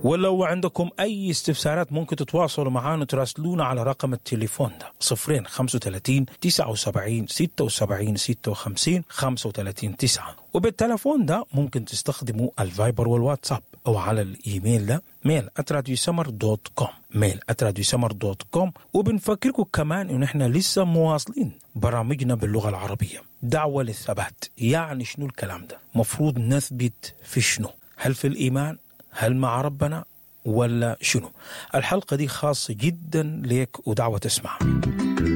ولو عندكم أي استفسارات ممكن تتواصلوا معنا وتراسلونا على رقم التليفون ده صفرين 35 79 76 56 35 9 وبالتليفون ده ممكن تستخدموا الفايبر والواتساب أو على الإيميل ده ميل @راديوسمر دوت كوم ميل @راديوسمر دوت كوم وبنفكركم كمان إن إحنا لسه مواصلين برامجنا باللغة العربية دعوة للثبات يعني شنو الكلام ده مفروض نثبت في شنو هل في الإيمان هل مع ربنا ولا شنو الحلقة دي خاصة جدا ليك ودعوة تسمعها